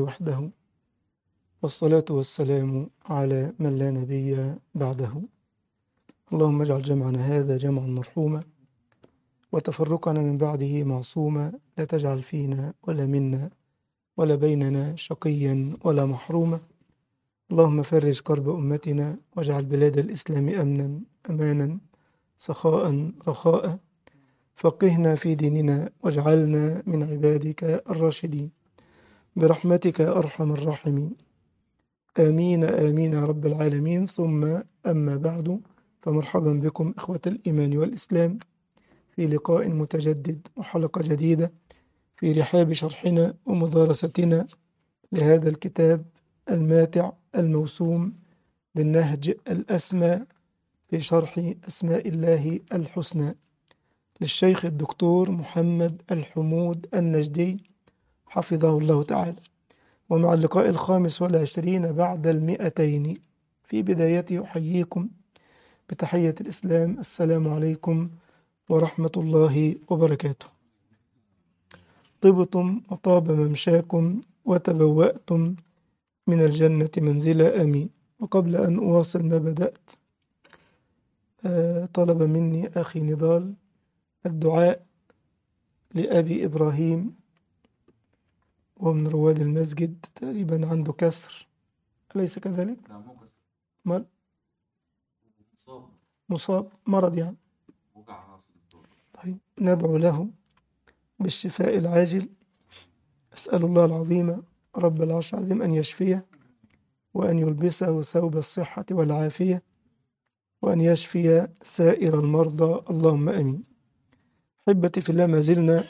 وحده والصلاة والسلام على من لا نبي بعده اللهم اجعل جمعنا هذا جمعا مرحوما وتفرقنا من بعده معصوما لا تجعل فينا ولا منا ولا بيننا شقيا ولا محروما اللهم فرج كرب أمتنا واجعل بلاد الإسلام أمنا أمانا سخاء رخاء فقهنا في ديننا واجعلنا من عبادك الراشدين برحمتك يا أرحم الراحمين آمين آمين يا رب العالمين ثم أما بعد فمرحبا بكم إخوة الإيمان والإسلام في لقاء متجدد وحلقة جديدة في رحاب شرحنا ومدارستنا لهذا الكتاب الماتع الموسوم بالنهج الأسمى في شرح أسماء الله الحسنى للشيخ الدكتور محمد الحمود النجدي حفظه الله تعالى ومع اللقاء الخامس والعشرين بعد المئتين في بدايته أحييكم بتحية الإسلام السلام عليكم ورحمة الله وبركاته طبتم وطاب ممشاكم وتبوأتم من الجنة منزلا آمين وقبل أن أواصل ما بدأت طلب مني أخي نضال الدعاء لأبي إبراهيم ومن رواد المسجد تقريبا عنده كسر أليس كذلك؟ لا مو كسر مال مصاب مصاب مرض يعني وقع راسه الدكتور طيب ندعو له بالشفاء العاجل أسأل الله العظيم رب العرش العظيم أن يشفيه وأن يلبسه ثوب الصحة والعافية وأن يشفي سائر المرضى اللهم أمين أحبتي في الله ما زلنا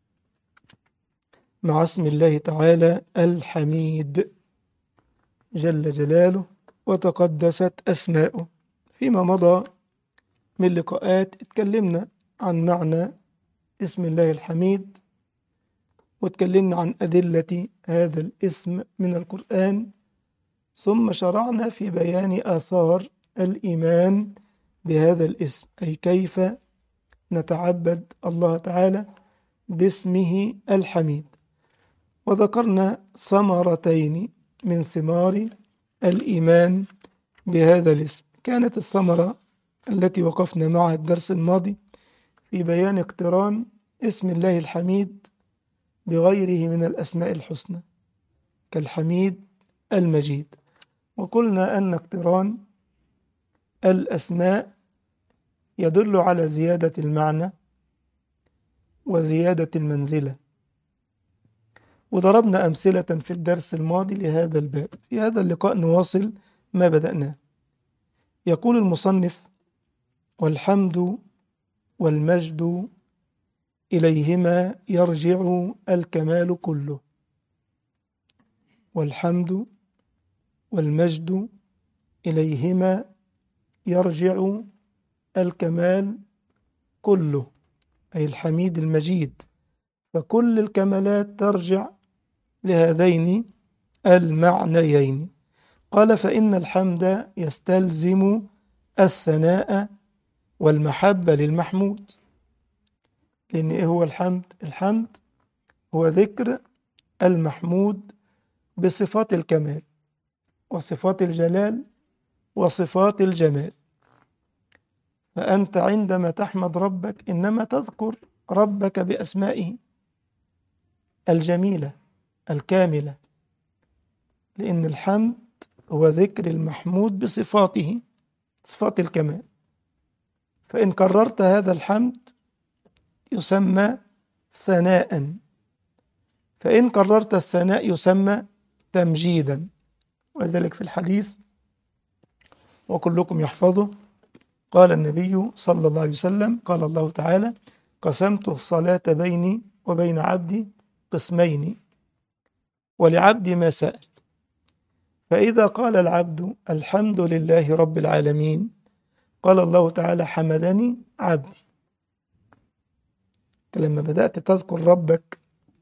مع اسم الله تعالى الحميد جل جلاله وتقدست أسماؤه فيما مضى من لقاءات اتكلمنا عن معنى اسم الله الحميد واتكلمنا عن أدلة هذا الاسم من القرآن ثم شرعنا في بيان آثار الإيمان بهذا الاسم أي كيف نتعبد الله تعالى باسمه الحميد وذكرنا ثمرتين من ثمار الإيمان بهذا الاسم كانت الثمرة التي وقفنا معها الدرس الماضي في بيان اقتران اسم الله الحميد بغيره من الأسماء الحسنى كالحميد المجيد وقلنا أن اقتران الأسماء يدل على زيادة المعنى وزيادة المنزلة وضربنا أمثلة في الدرس الماضي لهذا الباب في هذا اللقاء نواصل ما بدأناه يقول المصنف والحمد والمجد إليهما يرجع الكمال كله والحمد والمجد إليهما يرجع الكمال كله أي الحميد المجيد فكل الكمالات ترجع لهذين المعنيين قال فإن الحمد يستلزم الثناء والمحبة للمحمود لأن إيه هو الحمد؟ الحمد هو ذكر المحمود بصفات الكمال وصفات الجلال وصفات الجمال فأنت عندما تحمد ربك إنما تذكر ربك بأسمائه الجميلة الكاملة لأن الحمد هو ذكر المحمود بصفاته صفات الكمال فإن كررت هذا الحمد يسمى ثناء فإن كررت الثناء يسمى تمجيدا ولذلك في الحديث وكلكم يحفظه قال النبي صلى الله عليه وسلم قال الله تعالى قسمت الصلاة بيني وبين عبدي قسمين ولعبدي ما سأل فإذا قال العبد الحمد لله رب العالمين قال الله تعالى حمدني عبدي أنت لما بدأت تذكر ربك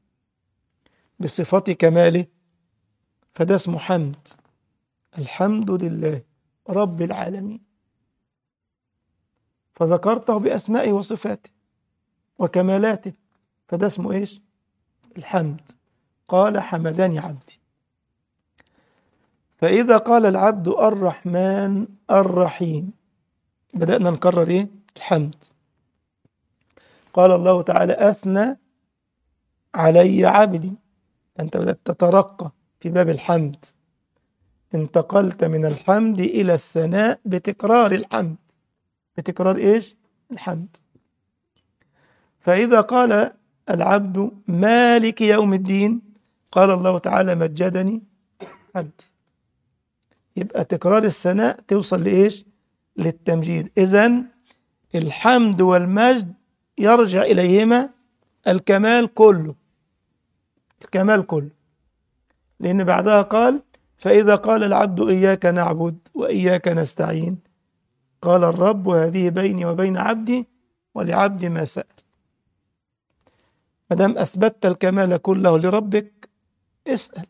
بصفات كماله فده اسمه حمد الحمد لله رب العالمين فذكرته بأسمائه وصفاته وكمالاته فده اسمه إيش الحمد قال حمدني عبدي فإذا قال العبد الرحمن الرحيم بدأنا نكرر إيه؟ الحمد قال الله تعالى أثنى علي عبدي أنت بدأت تترقى في باب الحمد انتقلت من الحمد إلى الثناء بتكرار الحمد بتكرار إيش؟ الحمد فإذا قال العبد مالك يوم الدين قال الله تعالى مجدني عبدي يبقى تكرار الثناء توصل لإيش؟ للتمجيد إذا الحمد والمجد يرجع إليهما الكمال كله الكمال كله لأن بعدها قال فإذا قال العبد إياك نعبد وإياك نستعين قال الرب وهذه بيني وبين عبدي ولعبدي ما سأل ما دام أثبتت الكمال كله لربك اسأل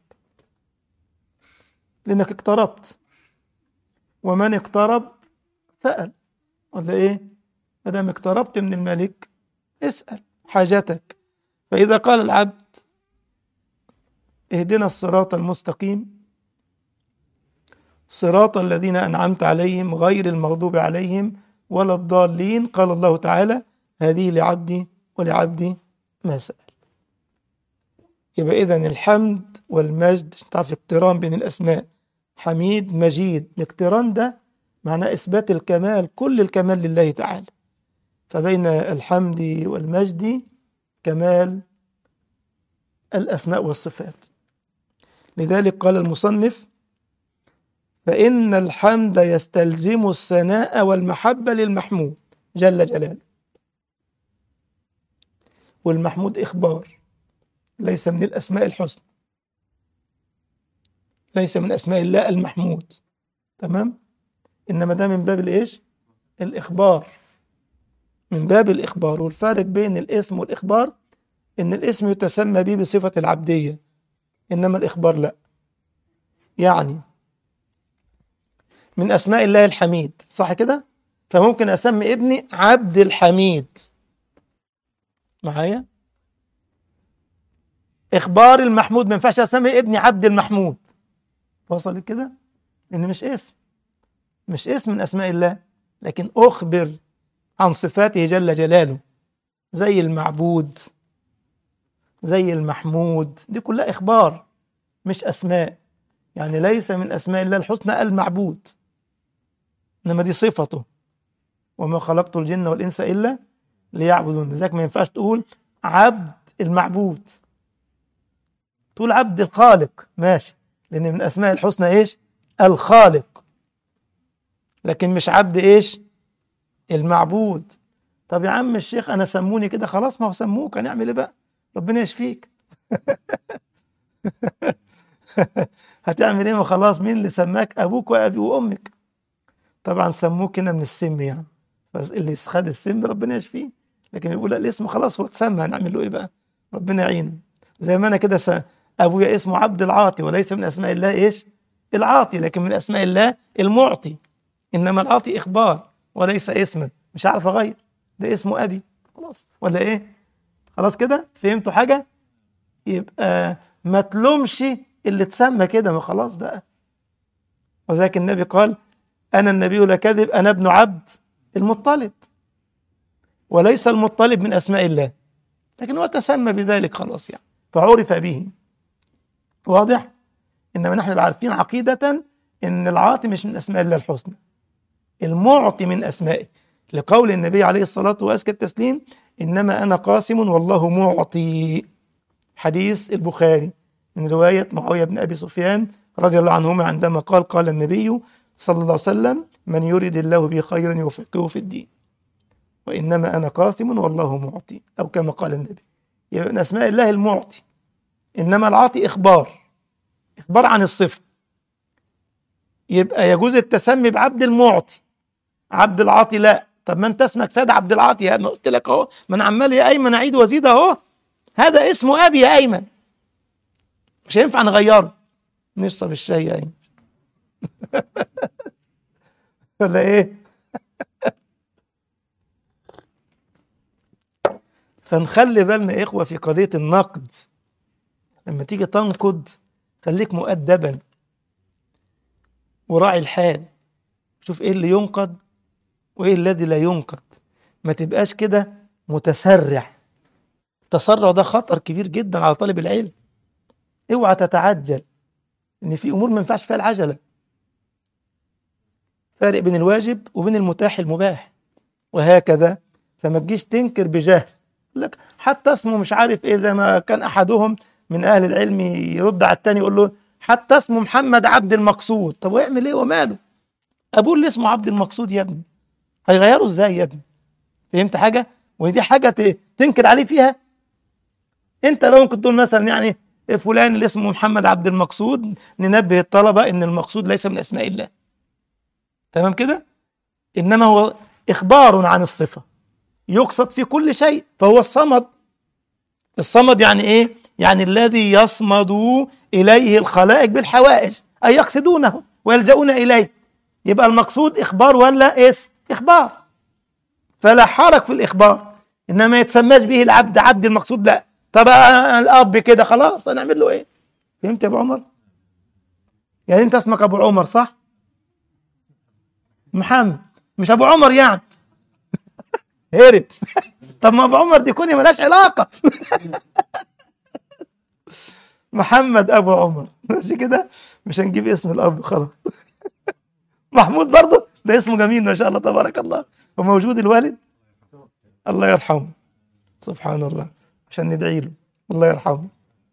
لأنك اقتربت ومن اقترب سأل ولا إيه؟ ما دام اقتربت من الملك اسأل حاجتك فإذا قال العبد اهدنا الصراط المستقيم صراط الذين أنعمت عليهم غير المغضوب عليهم ولا الضالين قال الله تعالى هذه لعبدي ولعبدي ما سأل يبقى إذن الحمد والمجد تعرف اقتران بين الأسماء حميد مجيد الاقتران ده معناه إثبات الكمال كل الكمال لله تعالى فبين الحمد والمجد كمال الأسماء والصفات لذلك قال المصنف فإن الحمد يستلزم الثناء والمحبة للمحمود جل جلاله والمحمود إخبار ليس من الأسماء الحسنى ليس من أسماء الله المحمود تمام إنما ده من باب الإيش الإخبار من باب الإخبار والفارق بين الاسم والإخبار إن الاسم يتسمى به بصفة العبدية إنما الإخبار لا يعني من أسماء الله الحميد صح كده فممكن أسمي ابني عبد الحميد معايا إخبار المحمود ما ينفعش أسمي ابني عبد المحمود وصل كده إن مش اسم مش اسم من أسماء الله لكن أخبر عن صفاته جل جلاله زي المعبود زي المحمود دي كلها إخبار مش أسماء يعني ليس من أسماء الله الحسنى المعبود إنما دي صفته وما خلقت الجن والإنس إلا ليعبدون لذلك ما ينفعش تقول عبد المعبود تقول عبد الخالق ماشي لأن من أسماء الحسنى إيش الخالق لكن مش عبد إيش المعبود طب يا عم الشيخ أنا سموني كده خلاص ما هو سموك هنعمل إيه بقى ربنا يشفيك هتعمل ايه ما خلاص مين اللي سماك ابوك وابي وامك طبعا سموك هنا من السم يعني بس اللي خد السم ربنا يشفيه لكن يقول لا الاسم خلاص هو اتسمى هنعمل له ايه بقى ربنا يعينه زي ما انا كده س... ابويا اسمه عبد العاطي وليس من اسماء الله ايش العاطي لكن من اسماء الله المعطي انما العاطي اخبار وليس اسما مش عارف اغير ده اسمه ابي خلاص ولا ايه خلاص كده فهمتوا حاجه يبقى ما تلومش اللي اتسمى كده ما خلاص بقى وذلك النبي قال أنا النبي لا كذب أنا ابن عبد المطلب وليس المطلب من أسماء الله لكن هو تسمى بذلك خلاص يعني فعرف به واضح إنما نحن عارفين عقيدة إن العاطي مش من أسماء الله الحسنى المعطي من أسمائه لقول النبي عليه الصلاة وأزكى التسليم إنما أنا قاسم والله معطي حديث البخاري من رواية معاوية بن أبي سفيان رضي الله عنهما عندما قال قال النبي صلى الله عليه وسلم من يريد الله به خيرا يفقهه في الدين وإنما أنا قاسم والله معطي أو كما قال النبي يبقى من أسماء الله المعطي إنما العاطي إخبار إخبار عن الصفة يبقى يجوز التسمي بعبد المعطي عبد العاطي لا طب ما انت اسمك سيد عبد العاطي يا ما قلت لك اهو ما انا عمال يا ايمن اعيد وازيد اهو هذا اسمه ابي يا ايمن مش هينفع نغيره نشرب الشاي يا ايمن ولا ايه فنخلي بالنا يا اخوه في قضيه النقد لما تيجي تنقد خليك مؤدبا وراعي الحال شوف ايه اللي ينقد وايه الذي لا ينقد ما تبقاش كده متسرع التسرع ده خطر كبير جدا على طالب العلم اوعى تتعجل ان في امور ما ينفعش فيها العجله فارق بين الواجب وبين المتاح المباح وهكذا فما تجيش تنكر بجهل يقول لك حتى اسمه مش عارف ايه زي ما كان احدهم من اهل العلم يرد على التاني يقول له حتى اسمه محمد عبد المقصود طب ويعمل ايه وماله ابوه اللي اسمه عبد المقصود يا ابني هيغيره ازاي يا ابني فهمت حاجه ودي حاجه ت- تنكر عليه فيها انت بقى ممكن تقول مثلا يعني فلان اللي اسمه محمد عبد المقصود ننبه الطلبه ان المقصود ليس من اسماء الله تمام كده انما هو اخبار عن الصفه يقصد في كل شيء فهو الصمد الصمد يعني ايه يعني الذي يصمد اليه الخلائق بالحوائج اي يقصدونه ويلجؤون اليه يبقى المقصود اخبار ولا اسم اخبار فلا حرج في الاخبار انما ما يتسماش به العبد عبد المقصود لا طب الاب كده خلاص هنعمل له ايه فهمت يا ابو عمر يعني انت اسمك ابو عمر صح محمد مش ابو عمر يعني هرب طب ما ابو عمر دي كوني ملهاش علاقه محمد ابو عمر ماشي كده مش هنجيب اسم الاب خلاص محمود برضه ده اسمه جميل ما شاء الله تبارك الله وموجود الوالد الله يرحمه سبحان الله عشان ندعي له الله يرحمه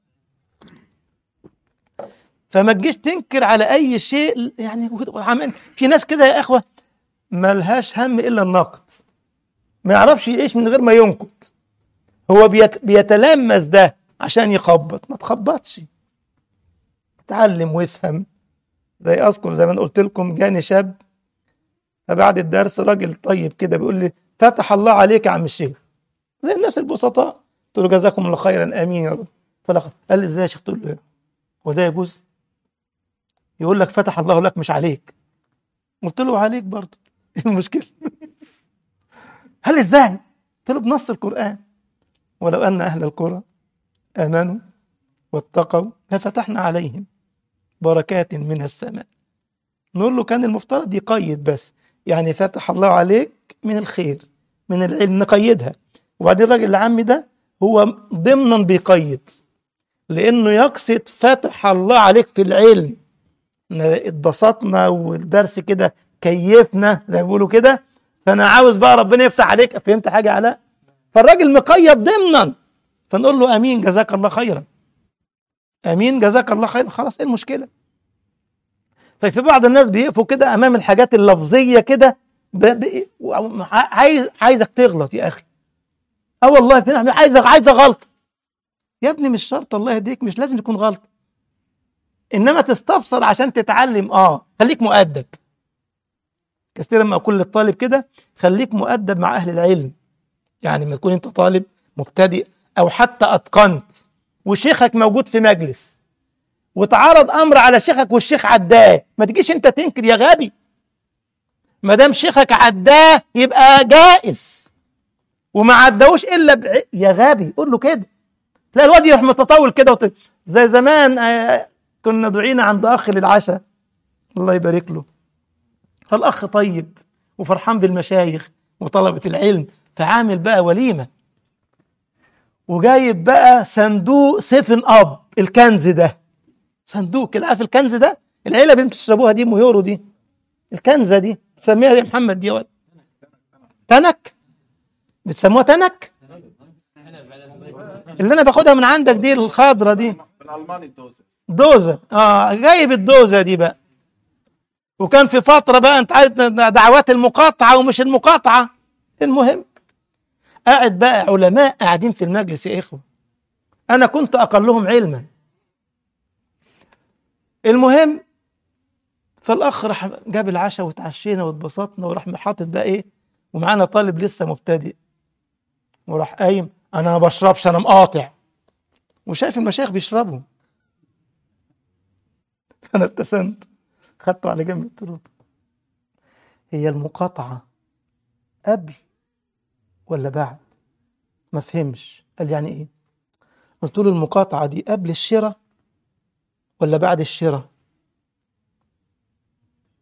فما تجيش تنكر على اي شيء يعني عمل- في ناس كده يا اخوه ملهاش هم الا النقد ما يعرفش يعيش من غير ما ينقد هو بيت بيتلمس ده عشان يخبط ما تخبطش اتعلم وافهم زي اذكر زي ما أنا قلت لكم جاني شاب فبعد الدرس راجل طيب كده بيقول لي فتح الله عليك يا عم الشيخ زي الناس البسطاء قلت له جزاكم الله خيرا امين يا رب فلا قال لي ازاي يا شيخ قلت له هو ده يجوز يقول لك فتح الله لك مش عليك قلت له عليك برضه ايه المشكله هل ازاي قلت له بنص القران ولو ان اهل القرى امنوا واتقوا لفتحنا عليهم بركات من السماء نقول له كان المفترض يقيد بس يعني فتح الله عليك من الخير من العلم نقيدها وبعدين الراجل العمي ده هو ضمنا بيقيد لانه يقصد فتح الله عليك في العلم إحنا اتبسطنا والدرس كده كيفنا زي ما بيقولوا كده فانا عاوز بقى ربنا يفتح عليك فهمت حاجه يا علاء فالراجل مقيد ضمنا فنقول له امين جزاك الله خيرا امين جزاك الله خيرا خلاص ايه المشكله ففي بعض الناس بيقفوا كده امام الحاجات اللفظيه كده ب... ب... عايز عايزك تغلط يا اخي اه والله في ناس عايزه عايزه غلط يا ابني مش شرط الله يهديك مش لازم يكون غلط انما تستفسر عشان تتعلم اه خليك مؤدب كثيرا ما اقول للطالب كده خليك مؤدب مع اهل العلم يعني ما تكون انت طالب مبتدئ او حتى اتقنت وشيخك موجود في مجلس وتعرض امر على شيخك والشيخ عداه ما تجيش انت تنكر يا غبي ما دام شيخك عداه يبقى جائز وما عداوش الا بع... يا غبي قول له كده تلاقي الواد يروح متطاول كده وت... زي زمان آه كنا دعينا عند اخ للعشاء الله يبارك له فالاخ طيب وفرحان بالمشايخ وطلبه العلم فعامل بقى وليمه وجايب بقى صندوق سيفن اب الكنز ده صندوق كده عارف الكنز ده العلب اللي انتوا بتشربوها دي ام يورو دي الكنزه دي بتسميها يا محمد دي يا ولد تنك بتسموها تنك اللي انا باخدها من عندك دي الخضره دي بالالماني الدوزه دوزه اه جايب الدوزه دي بقى وكان في فتره بقى انت عارف دعوات المقاطعه ومش المقاطعه المهم قاعد بقى علماء قاعدين في المجلس يا اخوه انا كنت اقلهم علما المهم فالاخ راح جاب العشاء واتعشينا واتبسطنا وراح حاطط بقى ايه ومعانا طالب لسه مبتدئ وراح قايم انا ما بشربش انا مقاطع وشايف المشايخ بيشربوا انا ابتسمت خدته على جنب قلت له هي المقاطعه قبل ولا بعد ما فهمش قال يعني ايه قلت له المقاطعه دي قبل الشراء ولا بعد الشراء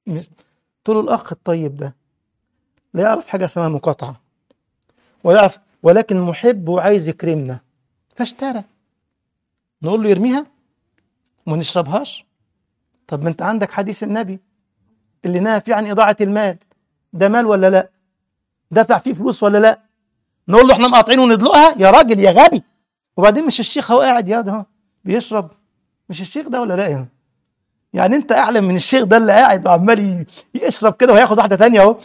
مش- قلت له الاخ الطيب ده لا يعرف حاجه اسمها مقاطعه ولا يعرف ولكن محب وعايز يكرمنا فاشترى نقول له يرميها وما نشربهاش طب ما انت عندك حديث النبي اللي نهى فيه عن اضاعه المال ده مال ولا لا دفع فيه فلوس ولا لا نقول له احنا مقاطعين وندلقها يا راجل يا غبي وبعدين مش الشيخ هو قاعد يا ده هو بيشرب مش الشيخ ده ولا لا يعني يعني انت اعلم من الشيخ ده اللي قاعد وعمال ي- يشرب كده وهياخد واحده تانية اهو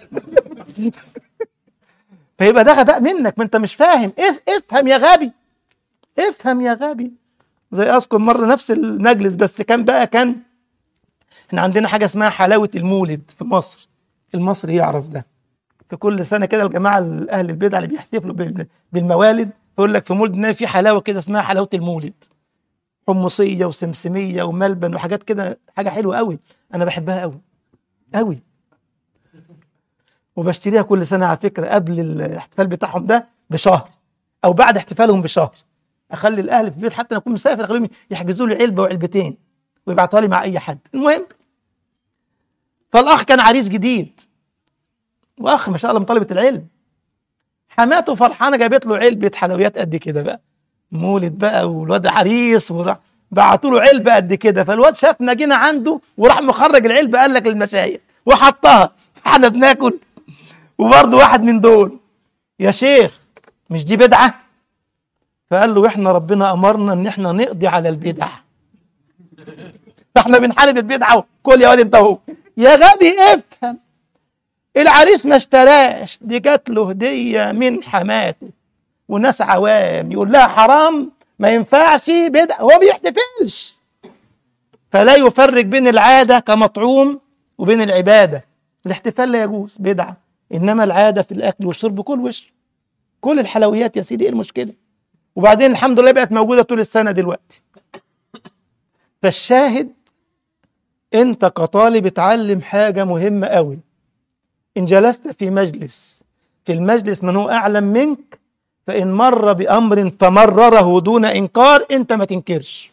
فيبقى ده غباء منك ما انت مش فاهم اف- افهم يا غبي افهم يا غبي زي اذكر مره نفس المجلس بس كان بقى كان احنا عندنا حاجه اسمها حلاوه المولد في مصر المصري يعرف ده في كل سنه كده الجماعه اهل البدع اللي بيحتفلوا بال- بالموالد يقول لك في مولد النبي في حلاوه كده اسمها حلاوه المولد حمصيه وسمسميه وملبن وحاجات كده حاجه حلوه قوي انا بحبها قوي قوي وبشتريها كل سنه على فكره قبل الاحتفال بتاعهم ده بشهر او بعد احتفالهم بشهر اخلي الاهل في البيت حتى لو اكون مسافر اخليهم يحجزوا لي علبه وعلبتين ويبعتوها لي مع اي حد المهم فالاخ كان عريس جديد واخ ما شاء الله من طلبه العلم حماته فرحانه جابت له علبه حلويات قد كده بقى مولد بقى والواد عريس وراح بعتوا له علبه قد كده فالواد شافنا جينا عنده وراح مخرج العلبه قال لك للمشايخ وحطها احنا بناكل وبرضه واحد من دول يا شيخ مش دي بدعه فقال له احنا ربنا امرنا ان احنا نقضي على البدع فاحنا بنحارب البدعه كل يا واد انت اهو يا غبي افهم العريس ما اشتراش دي جات له هديه من حماته وناس عوام يقول لها حرام ما ينفعش بدع هو بيحتفلش فلا يفرق بين العاده كمطعوم وبين العباده الاحتفال لا يجوز بدعه انما العاده في الاكل والشرب كل وش كل الحلويات يا سيدي ايه المشكله وبعدين الحمد لله بقت موجوده طول السنه دلوقتي فالشاهد انت كطالب اتعلم حاجه مهمه قوي ان جلست في مجلس في المجلس من هو اعلم منك فان مر بامر فمرره دون انكار انت ما تنكرش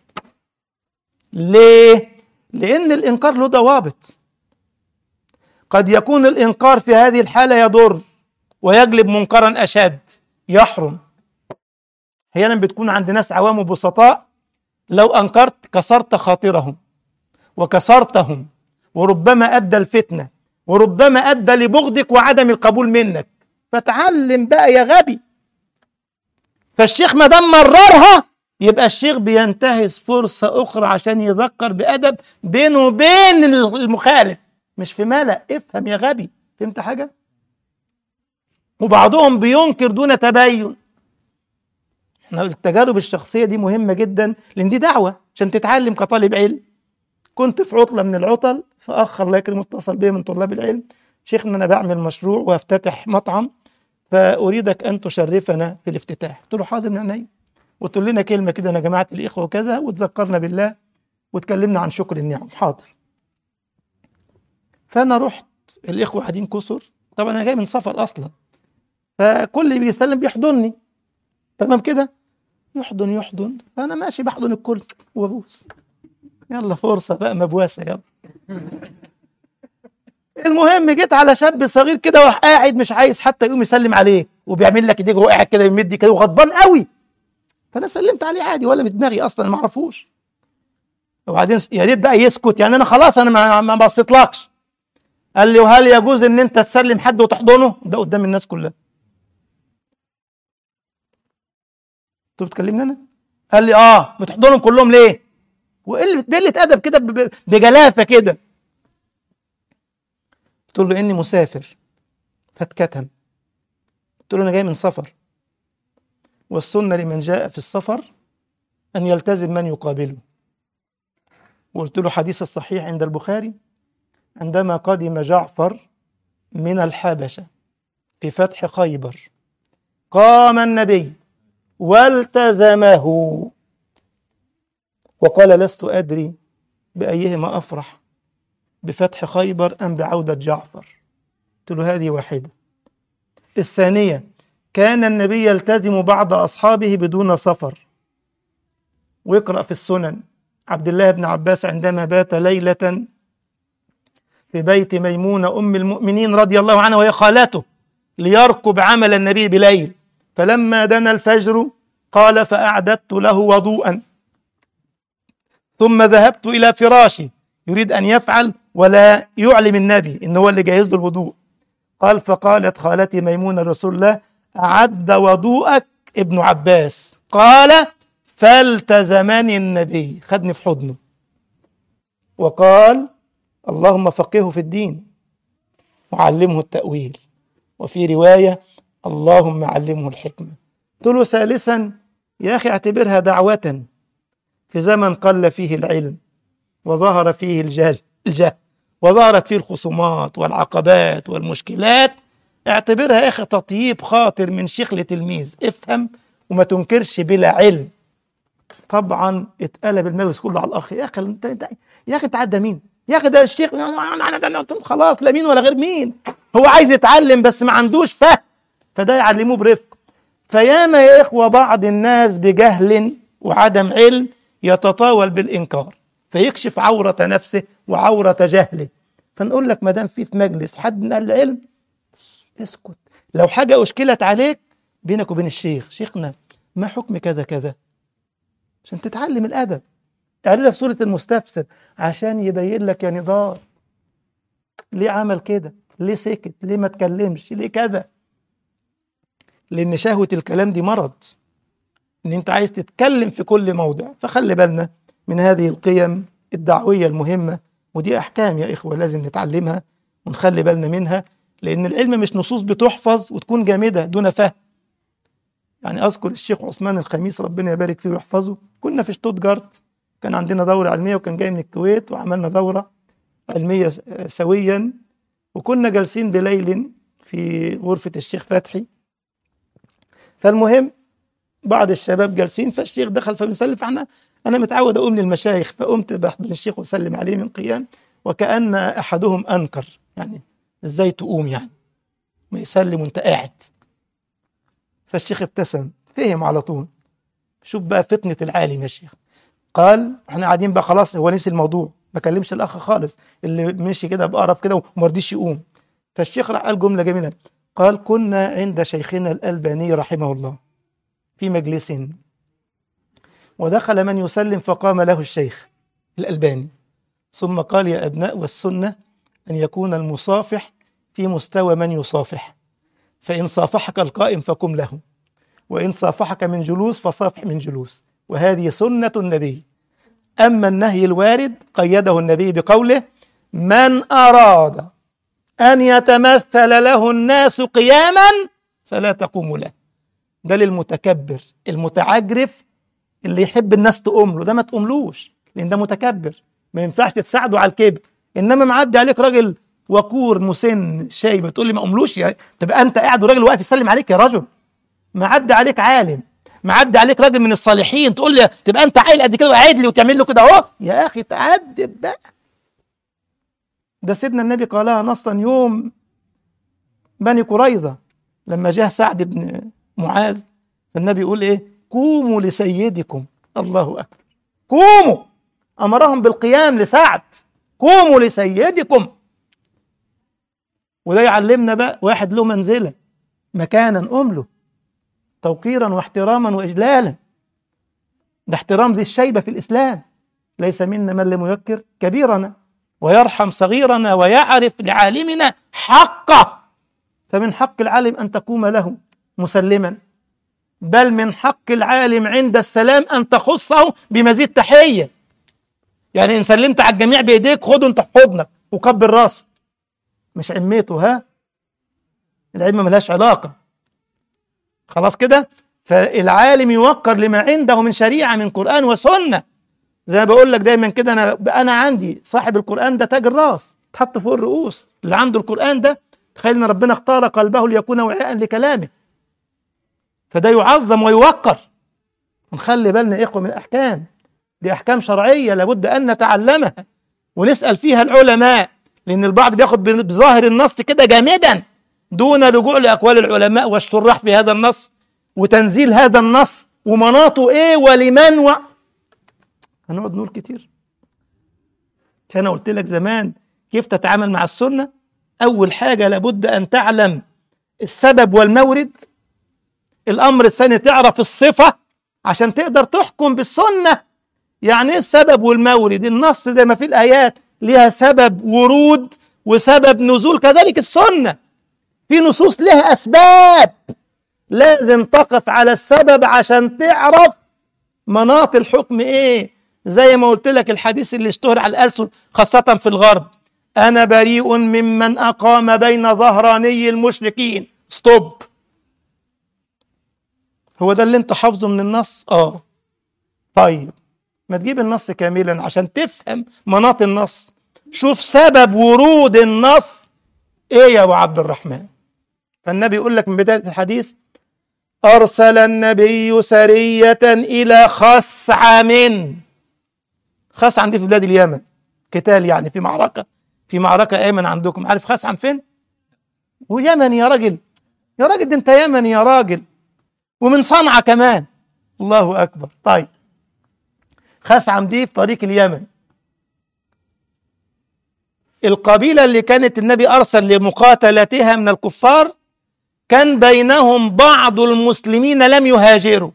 ليه لان الانكار له ضوابط قد يكون الانكار في هذه الحاله يضر ويجلب منكرا اشد يحرم احيانا بتكون عند ناس عوام وبسطاء لو انكرت كسرت خاطرهم وكسرتهم وربما ادى الفتنه وربما ادى لبغضك وعدم القبول منك فتعلم بقى يا غبي فالشيخ ما دام مررها يبقى الشيخ بينتهز فرصه اخرى عشان يذكر بادب بينه وبين المخالف مش في ملأ افهم يا غبي فهمت حاجه وبعضهم بينكر دون تبين احنا التجارب الشخصيه دي مهمه جدا لان دي دعوه عشان تتعلم كطالب علم كنت في عطله من العطل فاخ الله يكرمه اتصل بي من طلاب العلم شيخنا انا بعمل مشروع وافتتح مطعم فاريدك ان تشرفنا في الافتتاح قلت له حاضر من عينيا وتقول لنا كلمه كده انا جماعه الاخوه وكذا وتذكرنا بالله وتكلمنا عن شكر النعم حاضر فانا رحت الاخوه قاعدين كسر طبعا انا جاي من سفر اصلا فكل اللي بيسلم بيحضني تمام كده يحضن يحضن فانا ماشي بحضن الكل وابوس يلا فرصه بقى مبوسه يلا المهم جيت على شاب صغير كده وراح قاعد مش عايز حتى يقوم يسلم عليه وبيعمل لك ايديه وهو قاعد كده بيمد كده وغضبان قوي فانا سلمت عليه عادي ولا بدماغي اصلا ما اعرفوش وبعدين يا ريت بقى يسكت يعني انا خلاص انا ما ما بصيتلكش قال لي وهل يجوز ان انت تسلم حد وتحضنه ده قدام الناس كلها انتوا بتكلمني انا قال لي اه بتحضنهم كلهم ليه وقله بقله ادب كده ب- ب- بجلافه كده قلت له اني مسافر فاتكتم قلت له انا جاي من سفر والسنه لمن جاء في السفر ان يلتزم من يقابله وقلت له حديث الصحيح عند البخاري عندما قدم جعفر من الحبشه في فتح خيبر قام النبي والتزمه وقال لست أدري بأيهما أفرح بفتح خيبر أم بعودة جعفر قلت له هذه واحدة الثانية كان النبي يلتزم بعض أصحابه بدون سفر واقرأ في السنن عبد الله بن عباس عندما بات ليلة في بيت ميمونة أم المؤمنين رضي الله عنها وهي خالته ليركب عمل النبي بليل فلما دنا الفجر قال فأعددت له وضوءا ثم ذهبت إلى فراشي يريد أن يفعل ولا يعلم النبي إن هو اللي جهز له الوضوء قال فقالت خالتي ميمونة رسول الله أعد وضوءك ابن عباس قال فالتزمني النبي خدني في حضنه وقال اللهم فقهه في الدين وعلمه التأويل وفي رواية اللهم علمه الحكمة قلت له ثالثا يا أخي اعتبرها دعوة في زمن قل فيه العلم وظهر فيه الجهل الجهل وظهرت فيه الخصومات والعقبات والمشكلات اعتبرها يا أخي تطييب خاطر من شيخ لتلميذ افهم وما تنكرش بلا علم طبعا اتقلب المجلس كله على الاخ يا اخي انت انت يا اخي انت عدى مين؟ يا اخي ده الشيخ خلاص لا مين ولا غير مين هو عايز يتعلم بس ما عندوش فهم فده يعلموه برفق فياما يا اخوه بعض الناس بجهل وعدم علم يتطاول بالانكار فيكشف عوره نفسه وعوره جهله فنقول لك ما دام في في مجلس حد من اهل العلم اسكت لو حاجه اشكلت عليك بينك وبين الشيخ شيخنا ما حكم كذا كذا عشان تتعلم الادب اعرضها في سوره المستفسر عشان يبين لك يا نضال ليه عمل كده ليه سكت ليه ما اتكلمش ليه كذا لان شهوه الكلام دي مرض ان انت عايز تتكلم في كل موضع فخلي بالنا من هذه القيم الدعويه المهمه ودي احكام يا اخوه لازم نتعلمها ونخلي بالنا منها لان العلم مش نصوص بتحفظ وتكون جامده دون فهم يعني اذكر الشيخ عثمان الخميس ربنا يبارك فيه ويحفظه كنا في شتوتجارت كان عندنا دوره علميه وكان جاي من الكويت وعملنا دوره علميه سويا وكنا جالسين بليل في غرفه الشيخ فتحي فالمهم بعض الشباب جالسين فالشيخ دخل فبيسلم فاحنا انا متعود اقوم للمشايخ فقمت بحضن الشيخ وسلم عليه من قيام وكان احدهم انكر يعني ازاي تقوم يعني ما يسلم وانت قاعد فالشيخ ابتسم فهم على طول شوف بقى فتنة العالم يا شيخ قال احنا قاعدين بقى خلاص هو نسي الموضوع ما كلمش الاخ خالص اللي مشي كده بقرف كده وما رضيش يقوم فالشيخ راح قال جمله جميله قال كنا عند شيخنا الالباني رحمه الله في مجلس ودخل من يسلم فقام له الشيخ الالباني ثم قال يا ابناء والسنه ان يكون المصافح في مستوى من يصافح فإن صافحك القائم فقم له وإن صافحك من جلوس فصافح من جلوس وهذه سنة النبي أما النهي الوارد قيده النبي بقوله من أراد أن يتمثل له الناس قياما فلا تقوم له ده للمتكبر المتعجرف اللي يحب الناس تقوم له ده ما تقوملوش لأن ده متكبر ما ينفعش تساعده على الكبر إنما معدي عليك راجل وقور مسن شايب تقول لي ما قوملوش يعني تبقى انت قاعد وراجل واقف يسلم عليك يا رجل معدي عليك عالم معدي عليك راجل من الصالحين تقول لي تبقى انت عيل قد كده وقاعد لي وتعمل له كده اهو يا اخي تعدب بقى ده سيدنا النبي قالها نصا يوم بني قريظه لما جاء سعد بن معاذ فالنبي يقول ايه قوموا لسيدكم الله اكبر قوموا امرهم بالقيام لسعد قوموا لسيدكم وده يعلمنا بقى واحد له منزله مكانا له توقيرا واحتراما واجلالا ده احترام ذي الشيبه في الاسلام ليس منا من لم يذكر كبيرنا ويرحم صغيرنا ويعرف لعالمنا حقه فمن حق العالم ان تقوم له مسلما بل من حق العالم عند السلام ان تخصه بمزيد تحيه يعني ان سلمت على الجميع بايديك خده انت في حضنك وكبر راسه مش عميته ها العلم ملهاش علاقة خلاص كده فالعالم يوقر لما عنده من شريعة من قرآن وسنة زي ما بقول لك دايما كده أنا أنا عندي صاحب القرآن ده تاج الراس تحط فوق الرؤوس اللي عنده القرآن ده تخيل إن ربنا اختار قلبه ليكون وعاء لكلامه فده يعظم ويوقر ونخلي بالنا إخوة من الأحكام دي أحكام شرعية لابد أن نتعلمها ونسأل فيها العلماء لأن البعض بياخد بظاهر النص كده جامدا دون رجوع لأقوال العلماء والشراح في هذا النص وتنزيل هذا النص ومناطه إيه ولمن و... هنقعد نقول كتير مش أنا قلت لك زمان كيف تتعامل مع السنة أول حاجة لابد أن تعلم السبب والمورد الأمر الثاني تعرف الصفة عشان تقدر تحكم بالسنة يعني إيه السبب والمورد النص زي ما في الآيات لها سبب ورود وسبب نزول كذلك السنة في نصوص لها أسباب لازم تقف على السبب عشان تعرف مناط الحكم إيه زي ما قلت لك الحديث اللي اشتهر على الألسن خاصة في الغرب أنا بريء ممن أقام بين ظهراني المشركين ستوب هو ده اللي انت حافظه من النص اه طيب ما تجيب النص كاملا عشان تفهم مناط النص شوف سبب ورود النص ايه يا ابو عبد الرحمن فالنبي يقول لك من بدايه الحديث ارسل النبي سريه الى خصعم خصعم دي في بلاد اليمن قتال يعني في معركه في معركه ايمن عندكم عارف خصعم فين ويمن يا راجل يا راجل ده انت يمني يا راجل ومن صنعاء كمان الله اكبر طيب خثعم دي في طريق اليمن القبيلة اللي كانت النبي أرسل لمقاتلتها من الكفار كان بينهم بعض المسلمين لم يهاجروا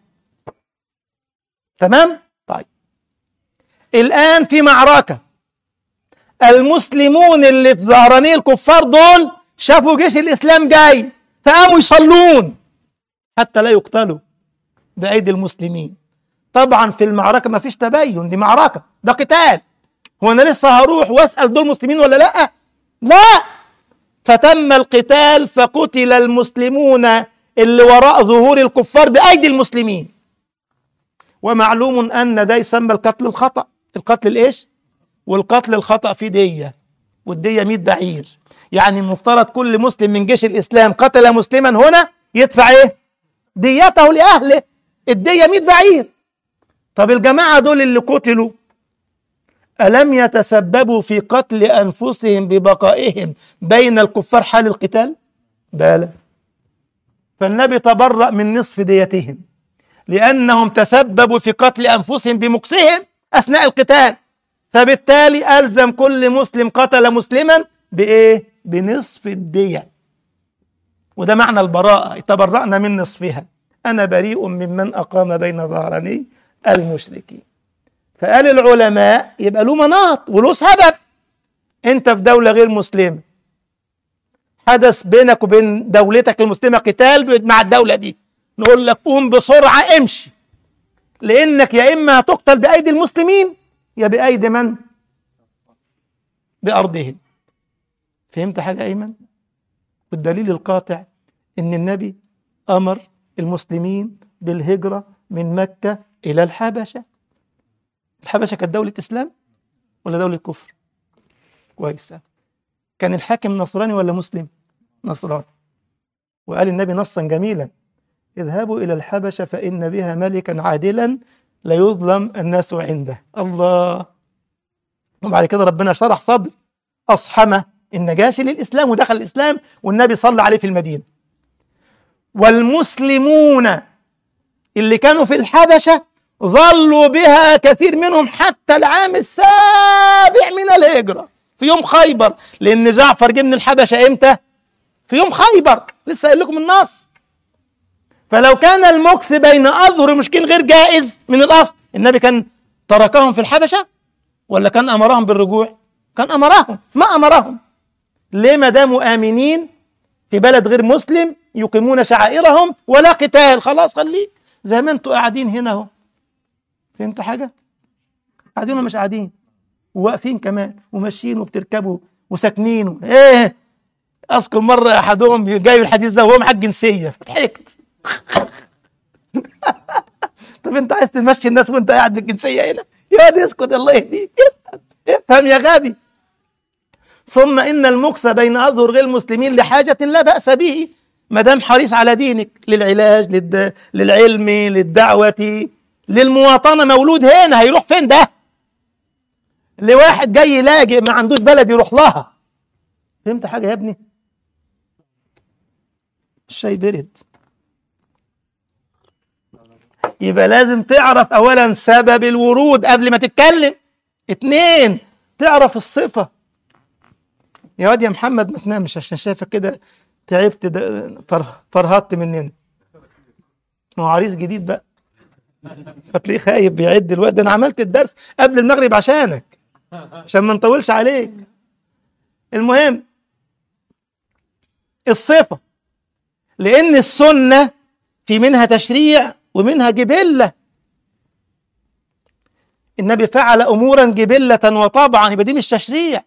تمام؟ طيب الآن في معركة المسلمون اللي في ظهراني الكفار دول شافوا جيش الإسلام جاي فقاموا يصلون حتى لا يقتلوا بأيدي المسلمين طبعا في المعركة ما فيش تبين دي معركة ده قتال هو أنا لسه هروح وأسأل دول مسلمين ولا لأ لا فتم القتال فقتل المسلمون اللي وراء ظهور الكفار بأيدي المسلمين ومعلوم أن ده يسمى القتل الخطأ القتل الإيش والقتل الخطأ فيه دية والدية 100 بعير يعني المفترض كل مسلم من جيش الإسلام قتل مسلما هنا يدفع إيه ديته لأهله الدية 100 بعير طب الجماعة دول اللي قتلوا ألم يتسببوا في قتل أنفسهم ببقائهم بين الكفار حال القتال؟ بلى فالنبي تبرأ من نصف ديتهم لأنهم تسببوا في قتل أنفسهم بمكسهم أثناء القتال فبالتالي ألزم كل مسلم قتل مسلما بإيه؟ بنصف الدية وده معنى البراءة تبرأنا من نصفها أنا بريء ممن أقام بين ظهراني المشركين فقال العلماء يبقى له مناط وله سبب انت في دولة غير مسلمة حدث بينك وبين دولتك المسلمة قتال مع الدولة دي نقول لك قوم بسرعة امشي لانك يا اما هتقتل بايدي المسلمين يا بايدي من بارضهم فهمت حاجة ايمن والدليل القاطع ان النبي امر المسلمين بالهجرة من مكة الى الحبشة الحبشة كانت دولة إسلام ولا دولة كفر؟ كويس كان الحاكم نصراني ولا مسلم؟ نصراني وقال النبي نصا جميلا اذهبوا إلى الحبشة فإن بها ملكا عادلا لا يظلم الناس عنده الله وبعد كده ربنا شرح صدر أصحمة النجاشي للإسلام ودخل الإسلام والنبي صلى عليه في المدينة والمسلمون اللي كانوا في الحبشة ظلوا بها كثير منهم حتى العام السابع من الهجرة في يوم خيبر لأن جعفر جه من الحبشة إمتى؟ في يوم خيبر لسه قايل لكم النص فلو كان المكس بين أظهر المشركين غير جائز من الأصل النبي كان تركهم في الحبشة ولا كان أمرهم بالرجوع؟ كان أمرهم ما أمرهم ليه ما داموا آمنين في بلد غير مسلم يقيمون شعائرهم ولا قتال خلاص خليك زي ما انتوا قاعدين هنا اهو فهمت حاجة؟ قاعدين ولا مش قاعدين؟ وواقفين كمان وماشيين وبتركبوا وساكنين و... ايه اذكر مرة احدهم جايب الحديث ده وهو معاه الجنسية فضحكت طب انت عايز تمشي الناس وانت قاعد بالجنسية هنا؟ يا واد اسكت الله يهديك افهم يا غبي ثم ان المكس بين اظهر غير المسلمين لحاجة لا بأس به ما دام حريص على دينك للعلاج للد... للعلم للدعوة للمواطنة مولود هنا هيروح فين ده لواحد جاي لاجئ ما عندوش بلد يروح لها فهمت حاجة يا ابني الشاي برد يبقى لازم تعرف اولا سبب الورود قبل ما تتكلم اتنين تعرف الصفة يا واد يا محمد ما تنامش عشان شايفك كده تعبت ده فر- فرهطت مننا ما هو عريس جديد بقى فتلاقيه خايف بيعد الوقت ده انا عملت الدرس قبل المغرب عشانك عشان ما نطولش عليك المهم الصفة لأن السنة في منها تشريع ومنها جبلة النبي فعل أمورا جبلة وطبعا يبقى دي مش تشريع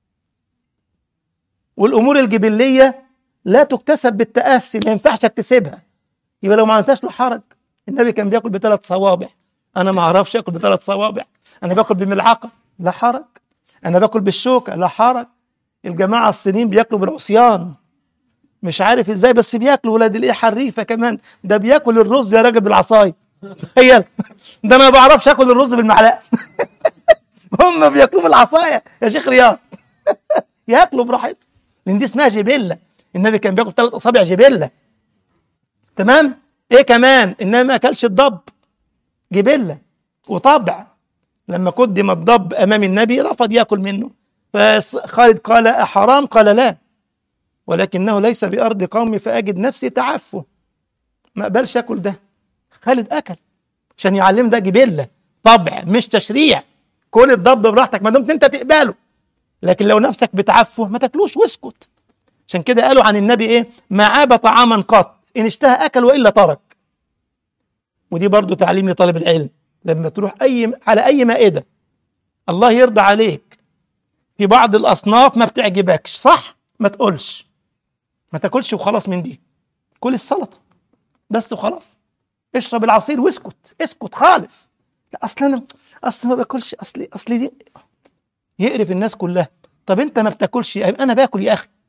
والأمور الجبلية لا تكتسب بالتأسي ما ينفعش اكتسبها يبقى لو ما عملتهاش له حرج النبي كان بياكل بثلاث صوابع انا ما اعرفش اكل بثلاث صوابع انا باكل بملعقه لا حرج انا باكل بالشوكه لا حرج الجماعه الصينيين بياكلوا بالعصيان مش عارف ازاي بس بياكلوا ولاد الايه حريفه كمان ده بياكل الرز يا راجل بالعصايه تخيل ده انا ما بعرفش اكل الرز بالمعلقه هم بياكلوه بالعصايه يا شيخ رياض ياكلوا براحتهم لان دي اسمها جبله النبي كان بياكل ثلاث اصابع جبله تمام ايه كمان انما ما اكلش الضب جبله وطبع لما قدم الضب امام النبي رفض ياكل منه فخالد قال أحرام قال لا ولكنه ليس بأرض قومي فأجد نفسي تعفه ما أقبلش أكل ده خالد أكل عشان يعلم ده جبلة طبع مش تشريع كل الضب براحتك ما دمت أنت تقبله لكن لو نفسك بتعفه ما تاكلوش واسكت عشان كده قالوا عن النبي إيه ما عاب طعاما قط إن اشتهى أكل وإلا ترك ودي برضو تعليم لطالب العلم لما تروح أي على أي مائدة الله يرضى عليك في بعض الأصناف ما بتعجبكش صح ما تقولش ما تاكلش وخلاص من دي كل السلطة بس وخلاص اشرب العصير واسكت اسكت خالص لا اصل انا اصل ما باكلش اصلي اصلي دي يقرف الناس كلها طب انت ما بتاكلش يبقى انا باكل يا اخي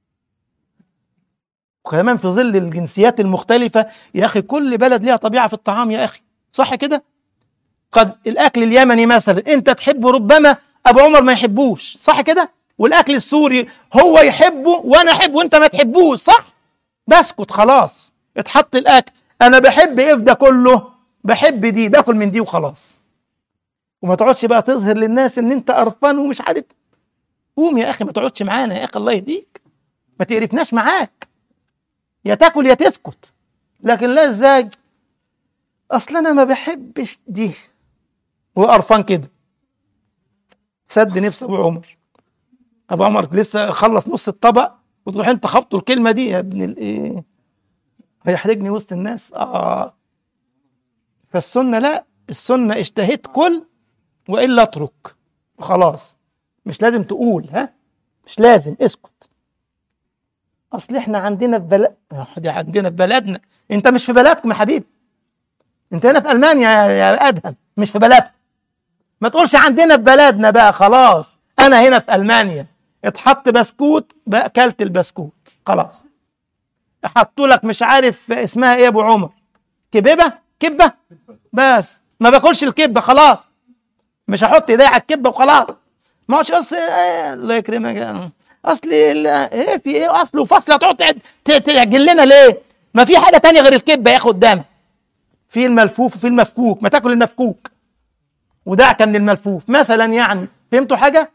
وكمان في ظل الجنسيات المختلفة يا أخي كل بلد ليها طبيعة في الطعام يا أخي صح كده؟ قد الأكل اليمني مثلا أنت تحبه ربما أبو عمر ما يحبوش صح كده؟ والأكل السوري هو يحبه وأنا أحبه وأنت ما تحبوش صح؟ بسكت خلاص اتحط الأكل أنا بحب إيه في ده كله؟ بحب دي باكل من دي وخلاص وما تقعدش بقى تظهر للناس إن أنت قرفان ومش عارف قوم يا أخي ما تقعدش معانا يا أخي الله يهديك ما تقرفناش معاك يا تاكل يا تسكت لكن لا ازاي اصل انا ما بحبش دي وقرفان كده سد نفس ابو عمر ابو عمر لسه خلص نص الطبق وتروح انت خبطه الكلمه دي يا ابن الايه هيحرجني وسط الناس اه فالسنه لا السنه اشتهيت كل والا اترك خلاص مش لازم تقول ها مش لازم اسكت اصل احنا عندنا في بلد دي عندنا في بلدنا انت مش في بلدكم يا حبيبي انت هنا في المانيا يا يا ادهم مش في بلدكم ما تقولش عندنا في بلدنا بقى خلاص انا هنا في المانيا اتحط بسكوت بقى اكلت البسكوت خلاص حطوا لك مش عارف اسمها ايه يا ابو عمر كبيبه كبه بس ما باكلش الكبه خلاص مش هحط ايدي على الكبه وخلاص ما اقعدش اصل إيه الله يكرمك اصل ايه في ايه اصل وفصل هتقعد تعجل لنا ليه؟ ما في حاجه تانية غير الكبه يا اخي قدامك في الملفوف وفي المفكوك ما تاكل المفكوك ودعك من الملفوف مثلا يعني فهمتوا حاجه؟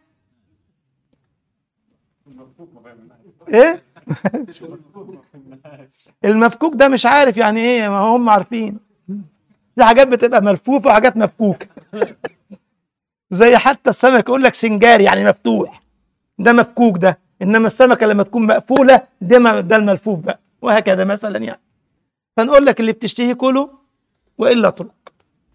ايه؟ المفكوك ده مش عارف يعني ايه ما هم عارفين في حاجات بتبقى ملفوفه وحاجات مفكوكه زي حتى السمك يقول لك سنجاري يعني مفتوح ده مفكوك ده انما السمكه لما تكون مقفوله ده ما ده الملفوف بقى وهكذا مثلا يعني فنقول لك اللي بتشتهي كله والا اترك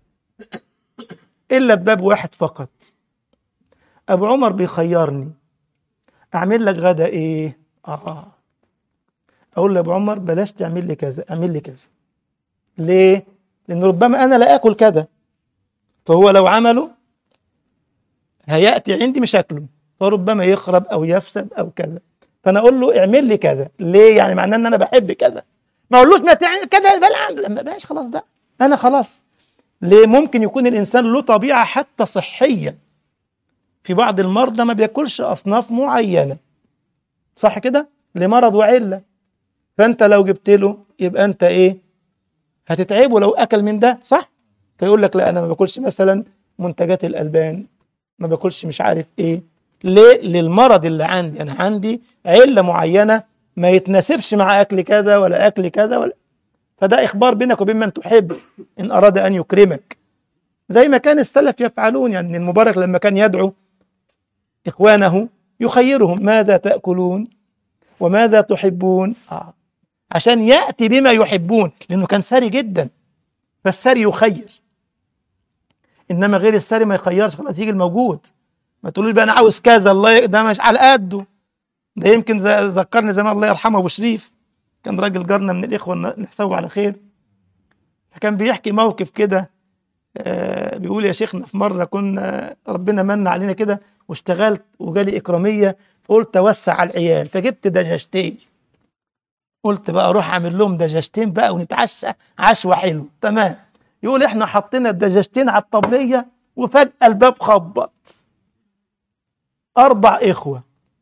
الا بباب واحد فقط ابو عمر بيخيرني اعمل لك غدا ايه اه اقول لابو عمر بلاش تعمل لي كذا اعمل لي كذا ليه لان ربما انا لا اكل كذا فهو لو عمله هياتي عندي مش اكله فربما يخرب او يفسد او كذا فانا اقول له اعمل لي كذا ليه يعني معناه ان انا بحب كذا ما اقولوش ما تعمل كذا بلع لما بقاش خلاص بقى انا خلاص ليه ممكن يكون الانسان له طبيعه حتى صحيه في بعض المرضى ما بياكلش اصناف معينه صح كده لمرض وعله فانت لو جبت له يبقى انت ايه هتتعبه لو اكل من ده صح فيقول لك لا انا ما باكلش مثلا منتجات الالبان ما باكلش مش عارف ايه ليه للمرض اللي عندي انا عندي عله معينه ما يتناسبش مع اكل كذا ولا اكل كذا ولا فده اخبار بينك وبين من تحب ان اراد ان يكرمك زي ما كان السلف يفعلون يعني المبارك لما كان يدعو اخوانه يخيرهم ماذا تاكلون وماذا تحبون آه. عشان ياتي بما يحبون لانه كان سري جدا فالسري يخير انما غير السري ما يخيرش خلاص يجي الموجود ما تقولوش بقى انا عاوز كذا الله ي... ده مش على قده ده يمكن ز- ذكرني زمان الله يرحمه ابو شريف كان راجل جارنا من الاخوه ن- نحسبه على خير فكان بيحكي موقف كده آه بيقول يا شيخنا في مره كنا ربنا من علينا كده واشتغلت وجالي اكراميه قلت اوسع على العيال فجبت دجاجتين قلت بقى اروح اعمل لهم دجاجتين بقى ونتعشى عشوه حلو تمام يقول احنا حطينا الدجاجتين على الطبليه وفجاه الباب خبط اربع اخوه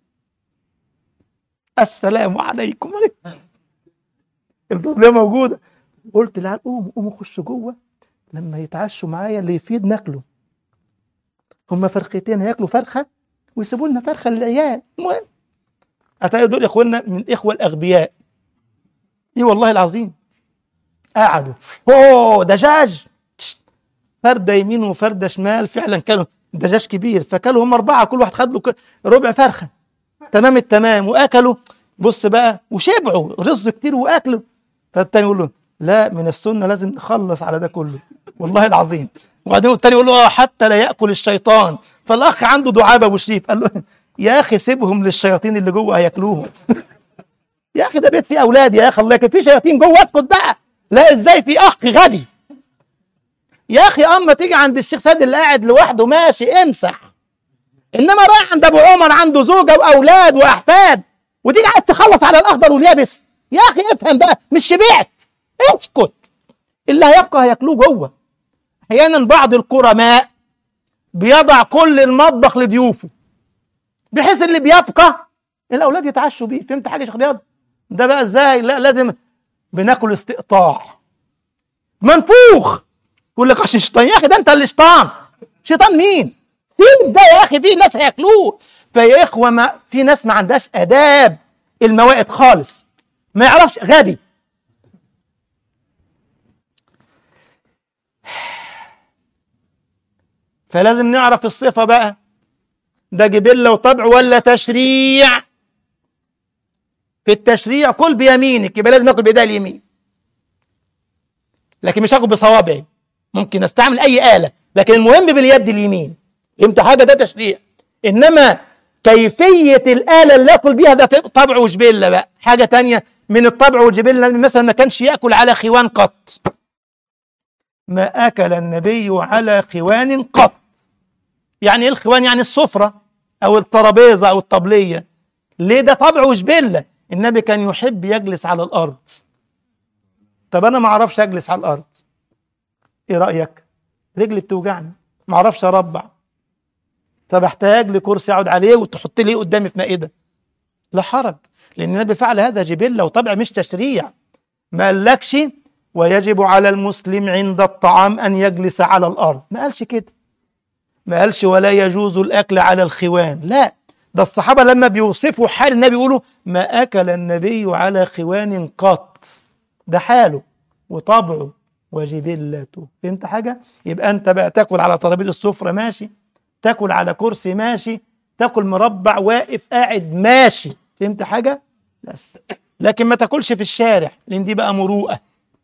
السلام عليكم الطبليه موجوده قلت لا قوموا قوموا خشوا جوه لما يتعشوا معايا اللي يفيد ناكله هما فرختين هياكلوا فرخه ويسيبوا لنا فرخه للعيال المهم هتلاقي دول اخواننا من الاخوه الاغبياء ايه والله العظيم قعدوا اوه دجاج فرده يمين وفرده شمال فعلا كانوا دجاج كبير فكلوا هم اربعه كل واحد خد له ك- ربع فرخه تمام التمام واكلوا بص بقى وشبعوا رز كتير واكلوا فالتاني يقول له لا من السنه لازم نخلص على ده كله والله العظيم وبعدين التاني يقول له آه، حتى لا ياكل الشيطان فالاخ عنده دعابه ابو شريف قال له يا اخي سيبهم للشياطين اللي جوه هياكلوهم يا اخي ده بيت فيه اولاد يا اخي الله يكفي في شياطين جوه اسكت بقى لا ازاي في اخ غبي يا اخي اما تيجي عند الشيخ سيد اللي قاعد لوحده ماشي امسح انما رايح عند ابو عمر عنده زوجه واولاد واحفاد وتيجي عايز تخلص على الاخضر واليابس يا اخي افهم بقى مش شبعت اسكت اللي هيبقى هياكلوه جوه احيانا بعض الكرماء بيضع كل المطبخ لضيوفه بحيث اللي بيبقى الاولاد يتعشوا بيه فهمت حاجه يا شيخ رياض ده بقى ازاي لا لازم بناكل استقطاع منفوخ يقول لك عشان شيطان يا اخي ده انت اللي شيطان شيطان مين سيب ده يا اخي في ناس هياكلوه فيا اخوه ما في ناس ما عندهاش اداب الموائد خالص ما يعرفش غبي فلازم نعرف الصفه بقى ده جبله وطبع ولا تشريع في التشريع كل بيمينك يبقى لازم اكل بايديا اليمين لكن مش هاكل بصوابعي ممكن استعمل اي اله لكن المهم باليد اليمين فهمت حاجه ده تشريع انما كيفيه الاله اللي اكل بيها ده طبع وجبله بقى حاجه تانية من الطبع والجبله مثلا ما كانش ياكل على خوان قط ما اكل النبي على خوان قط يعني ايه الخوان يعني السفره او الترابيزه او الطبليه ليه ده طبع وجبله النبي كان يحب يجلس على الارض طب انا ما اعرفش اجلس على الارض ايه رايك رجلي بتوجعني ما اعرفش اربع طب احتاج لكرسي اقعد عليه وتحط لي قدامي في مائده لا حرج لان النبي فعل هذا جبله وطبع مش تشريع ما قالكش ويجب على المسلم عند الطعام ان يجلس على الارض ما قالش كده ما قالش ولا يجوز الاكل على الخوان لا ده الصحابه لما بيوصفوا حال النبي يقولوا ما اكل النبي على خوان قط ده حاله وطبعه وجبلته فهمت حاجه يبقى انت بقى تاكل على ترابيزه السفره ماشي تاكل على كرسي ماشي تاكل مربع واقف قاعد ماشي فهمت حاجه بس لكن ما تاكلش في الشارع لان دي بقى مروءه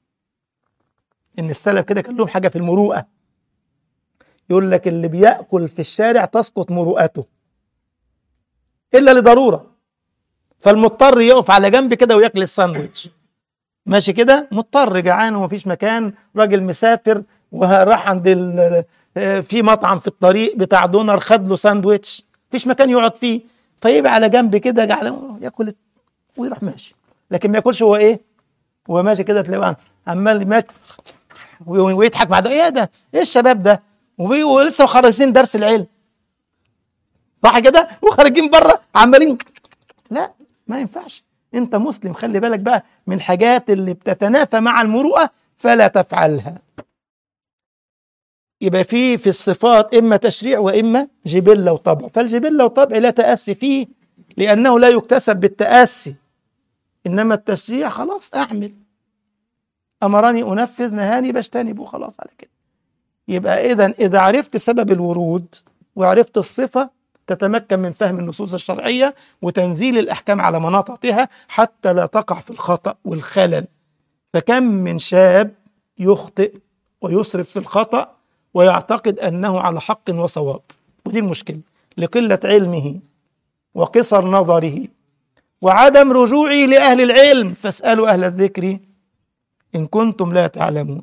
ان السلف كده كان لهم حاجه في المروءه يقول لك اللي بياكل في الشارع تسقط مروءته الا لضروره فالمضطر يقف على جنب كده وياكل الساندوتش ماشي كده مضطر جعان ومفيش مكان راجل مسافر وراح عند ال- في مطعم في الطريق بتاع دونر خد له ساندوتش مفيش مكان يقعد فيه فيبقى على جنب كده جعان ياكل ويروح ماشي لكن ما ياكلش هو ايه هو ماشي كده تلاقيه عمال ماشي ويضحك بعد ايه ده ايه الشباب ده وبي- ولسه مخلصين درس العلم صح كده وخارجين بره عمالين لا ما ينفعش انت مسلم خلي بالك بقى من الحاجات اللي بتتنافى مع المروءه فلا تفعلها يبقى في في الصفات إما تشريع وإما جبلة وطبع فالجبلة وطبع لا تأسي فيه لأنه لا يكتسب بالتأسي إنما التشريع خلاص أعمل أمرني أنفذ نهاني بجتنبه خلاص على كده يبقى إذا إذا عرفت سبب الورود وعرفت الصفة تتمكن من فهم النصوص الشرعية وتنزيل الأحكام على مناطقها حتى لا تقع في الخطأ والخلل فكم من شاب يخطئ ويسرف في الخطأ ويعتقد أنه على حق وصواب ودي المشكلة لقلة علمه وقصر نظره وعدم رجوعه لأهل العلم فاسألوا أهل الذكر إن كنتم لا تعلمون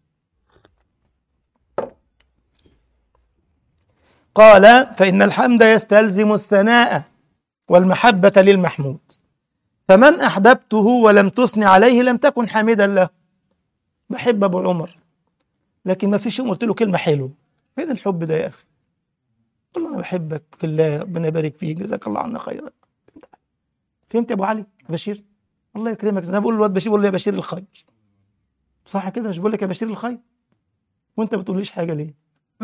قال فإن الحمد يستلزم الثناء والمحبة للمحمود فمن أحببته ولم تثني عليه لم تكن حامدا له بحب أبو عمر لكن ما فيش يوم قلت له كلمة حلوة فين الحب ده يا أخي قل له أنا بحبك في الله ربنا يبارك فيك جزاك الله عنا خيرا فهمت يا أبو علي بشير الله يكرمك أنا بقول للواد بشير بقول له يا بشير الخير صح كده مش بقول لك يا بشير الخير وانت ما بتقوليش حاجة ليه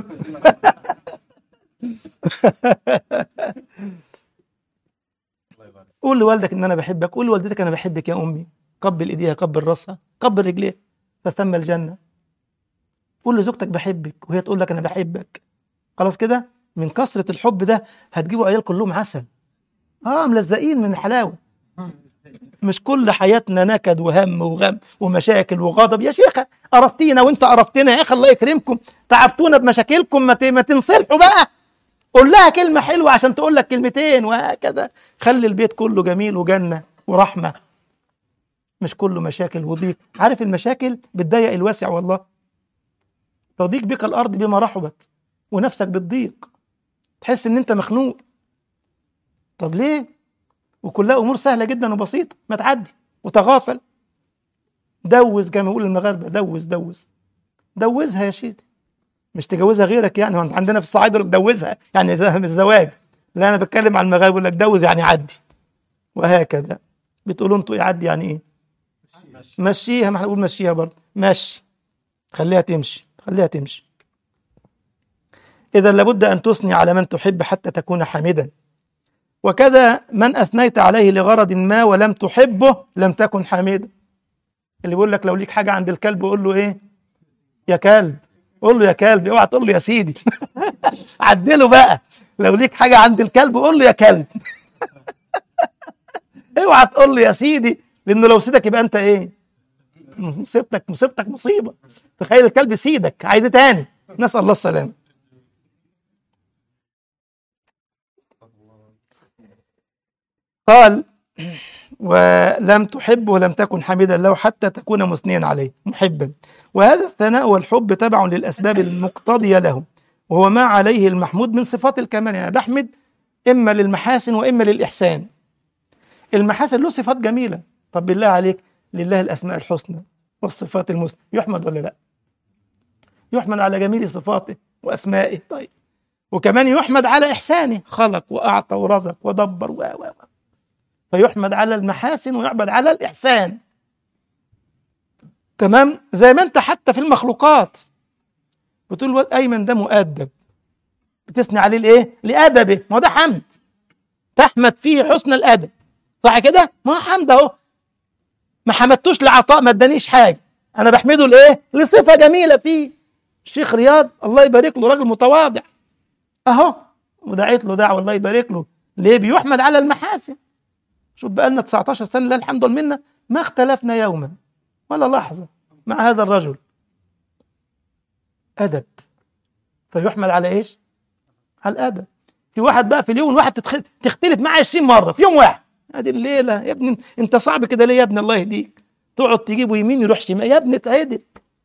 قول لوالدك ان انا بحبك قول لوالدتك انا بحبك يا امي قبل ايديها قبل راسها قبل رجليها فثم الجنه قول لزوجتك بحبك وهي تقول لك انا بحبك خلاص كده من كثره الحب ده هتجيبوا عيال كلهم عسل اه ملزقين من الحلاوه مش كل حياتنا نكد وهم وغم ومشاكل وغضب يا شيخه قرفتينا وانت قرفتنا يا اخي الله يكرمكم تعبتونا بمشاكلكم ما ت- ما تنصلحوا بقى قول لها كلمة حلوة عشان تقول لك كلمتين وهكذا خلي البيت كله جميل وجنة ورحمة مش كله مشاكل وضيق عارف المشاكل بتضيق الواسع والله تضيق بك الأرض بما رحبت ونفسك بتضيق تحس إن أنت مخنوق طب ليه؟ وكلها أمور سهلة جدا وبسيطة ما تعدي وتغافل دوز كما يقول المغاربة دوز دوز دوزها يا شيخ مش تجوزها غيرك يعني هو عندنا في الصعيد يقول لك دوزها يعني زي الزواج لا انا بتكلم عن المغاربه يقول لك دوز يعني عدي وهكذا بتقولوا انتوا ايه عدي يعني ايه مشيها ما احنا بنقول مشيها برضه مشي خليها تمشي خليها تمشي اذا لابد ان تثني على من تحب حتى تكون حامدا وكذا من اثنيت عليه لغرض ما ولم تحبه لم تكن حامدا اللي بيقول لك لو ليك حاجه عند الكلب قول له ايه يا كلب قول له يا كلب اوعى تقول له يا سيدي عدله بقى لو ليك حاجه عند الكلب قول له يا كلب اوعى تقول له يا سيدي لانه لو سيدك يبقى انت ايه مصيبتك مصيبتك مصيبه تخيل الكلب سيدك عايز إيه تاني نسال الله السلامه قال ولم تحب ولم تكن حامدا له حتى تكون مثنيا عليه محبا وهذا الثناء والحب تبع للأسباب المقتضية له وهو ما عليه المحمود من صفات الكمال يعني بحمد إما للمحاسن وإما للإحسان المحاسن له صفات جميلة طب بالله عليك لله الأسماء الحسنى والصفات المثنى يحمد ولا لا يحمد على جميل صفاته وأسمائه طيب وكمان يحمد على إحسانه خلق وأعطى ورزق ودبر و و و فيحمد على المحاسن ويعبد على الإحسان تمام زي ما انت حتى في المخلوقات بتقول الواد ايمن ده مؤدب بتثني عليه الايه لادبه ما هو ده حمد تحمد فيه حسن الادب صح كده ما هو حمد اهو ما حمدتوش لعطاء ما ادانيش حاجه انا بحمده لايه لصفه جميله فيه الشيخ رياض الله يبارك له راجل متواضع اهو ودعيت له دعوه الله يبارك له ليه بيحمد على المحاسن شوف بقى لنا 19 سنه لا الحمد لله منا ما اختلفنا يوما ولا لحظة مع هذا الرجل أدب فيحمل على إيش؟ على الأدب في واحد بقى في اليوم الواحد تتخ- تختلف معاه 20 مرة في يوم واحد هذه الليلة يا ابني أنت صعب كده ليه يا ابني الله يهديك تقعد تجيبه يمين يروح شمال يا ابني اتعدل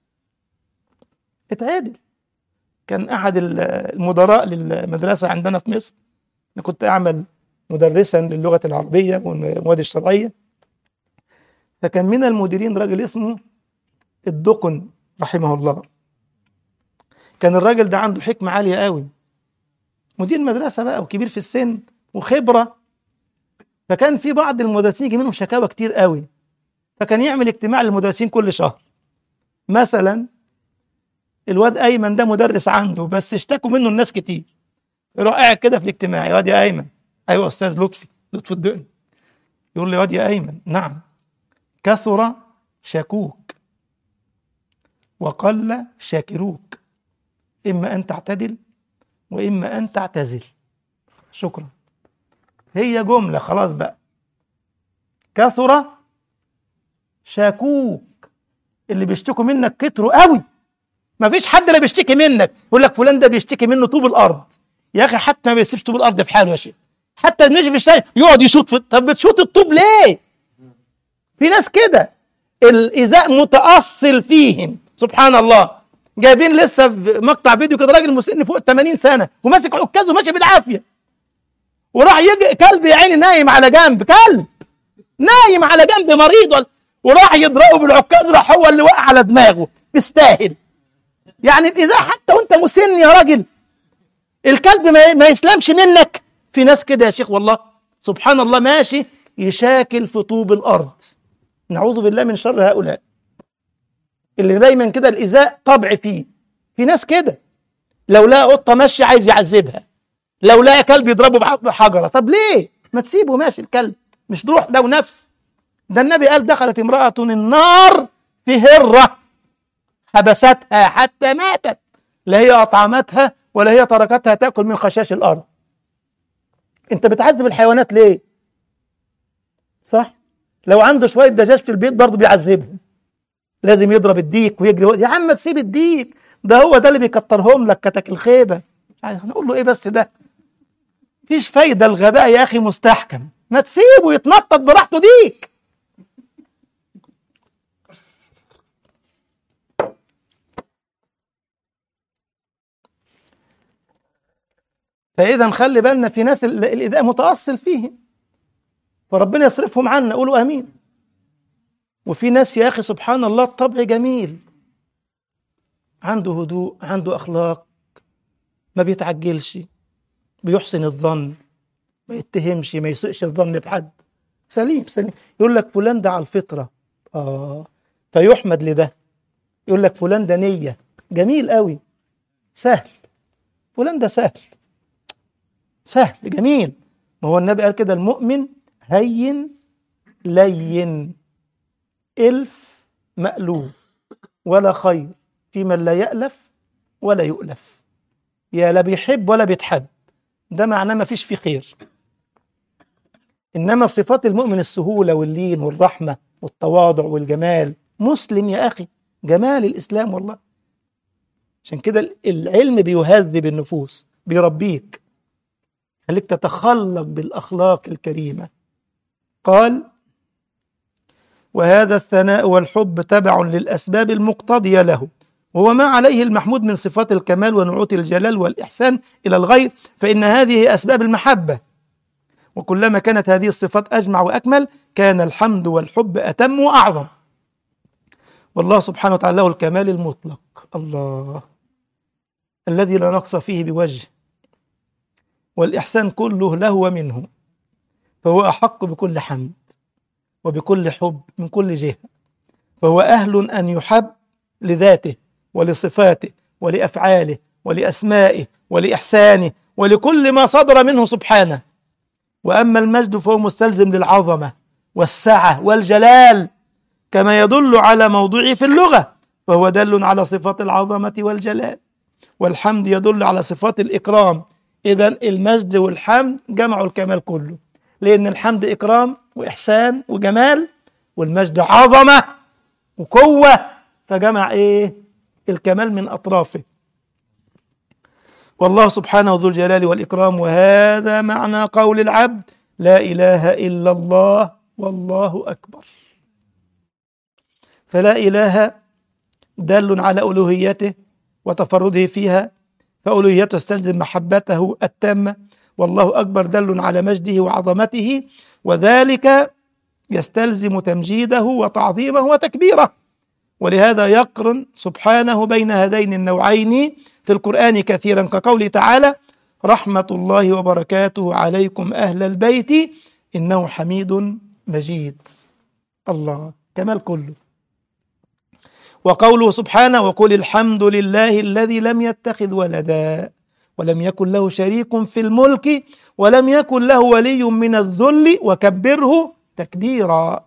اتعدل كان أحد ال- المدراء للمدرسة عندنا في مصر أنا كنت أعمل مدرسا للغة العربية والمواد الشرعية فكان من المديرين راجل اسمه الدقن رحمه الله كان الراجل ده عنده حكمة عالية قوي مدير مدرسة بقى وكبير في السن وخبرة فكان في بعض المدرسين يجي منهم شكاوى كتير قوي فكان يعمل اجتماع للمدرسين كل شهر مثلا الواد ايمن ده مدرس عنده بس اشتكوا منه الناس كتير يروح قاعد كده في الاجتماع يا واد يا ايمن ايوه يا استاذ لطفي لطفي الدقن يقول لي يا واد يا ايمن نعم كثر شكوك وقل شاكروك اما ان تعتدل واما ان تعتزل شكرا هي جمله خلاص بقى كثر شاكوك اللي بيشتكوا منك كتروا قوي ما فيش حد لا بيشتكي منك يقول لك فلان ده بيشتكي منه طوب الارض يا اخي حتى ما بيسيبش طوب الارض في حاله يا شيخ حتى ماشي في الشارع يقعد يشوط في طب بتشوط الطوب ليه في ناس كده الايذاء متاصل فيهم سبحان الله جايبين لسه في مقطع فيديو كده راجل مسن فوق 80 سنه وماسك عكاز وماشي بالعافيه وراح يجي كلب يا عيني نايم على جنب كلب نايم على جنب مريض ولا- وراح يضربه بالعكاز راح هو اللي وقع على دماغه يستاهل يعني الايذاء حتى وانت مسن يا راجل الكلب ما, ما يسلمش منك في ناس كده يا شيخ والله سبحان الله ماشي يشاكل في طوب الارض نعوذ بالله من شر هؤلاء اللي دايما كده الايذاء طبع فيه في ناس كده لو لقى قطه ماشيه عايز يعذبها لو لقى كلب يضربه بح- بحجره طب ليه ما تسيبه ماشي الكلب مش روح ده ونفس ده النبي قال دخلت امراه النار في هره حبستها حتى ماتت لا هي اطعمتها ولا هي تركتها تاكل من خشاش الارض انت بتعذب الحيوانات ليه صح لو عنده شويه دجاج في البيت برضه بيعذبهم لازم يضرب الديك ويجري يا عم تسيب الديك ده هو ده اللي بيكترهم لك كتك الخيبه هنقول له ايه بس ده مفيش فايده الغباء يا اخي مستحكم ما تسيبه يتنطط براحته ديك فاذا خلي بالنا في ناس ال- الايذاء متاصل فيهم فربنا يصرفهم عنا قولوا امين وفي ناس يا اخي سبحان الله الطبع جميل عنده هدوء عنده اخلاق ما بيتعجلش بيحسن الظن ما يتهمش ما يسوءش الظن بحد سليم سليم يقول لك فلان ده على الفطره اه فيحمد لده يقول لك فلان ده نيه جميل قوي سهل فلان ده سهل سهل جميل ما هو النبي قال كده المؤمن هين لين ألف مألوف ولا خير في من لا يألف ولا يؤلف يا لا بيحب ولا بيتحب ده معناه ما فيش فيه خير إنما صفات المؤمن السهولة واللين والرحمة والتواضع والجمال مسلم يا أخي جمال الإسلام والله عشان كده العلم بيهذب النفوس بيربيك خليك تتخلق بالأخلاق الكريمة قال وهذا الثناء والحب تبع للأسباب المقتضية له وهو ما عليه المحمود من صفات الكمال ونعوت الجلال والإحسان إلى الغير فإن هذه أسباب المحبة وكلما كانت هذه الصفات أجمع وأكمل كان الحمد والحب أتم وأعظم والله سبحانه وتعالى له الكمال المطلق الله الذي لا نقص فيه بوجه والإحسان كله له ومنه فهو أحق بكل حمد وبكل حب من كل جهة فهو أهل أن يحب لذاته ولصفاته ولأفعاله ولأسمائه ولإحسانه ولكل ما صدر منه سبحانه وأما المجد فهو مستلزم للعظمة والسعة والجلال كما يدل على موضوعه في اللغة فهو دل على صفات العظمة والجلال والحمد يدل على صفات الإكرام إذا المجد والحمد جمعوا الكمال كله لأن الحمد إكرام وإحسان وجمال والمجد عظمة وقوة فجمع إيه الكمال من أطرافه والله سبحانه ذو الجلال والإكرام وهذا معنى قول العبد لا إله إلا الله والله أكبر فلا إله دال على ألوهيته وتفرده فيها فألوهيته تستلزم محبته التامة والله أكبر دل على مجده وعظمته وذلك يستلزم تمجيده وتعظيمه وتكبيره ولهذا يقرن سبحانه بين هذين النوعين في القرآن كثيرا كقوله تعالى رحمة الله وبركاته عليكم أهل البيت إنه حميد مجيد الله كمال كله وقوله سبحانه وقل الحمد لله الذي لم يتخذ ولدا ولم يكن له شريك في الملك ولم يكن له ولي من الذل وكبره تكبيرا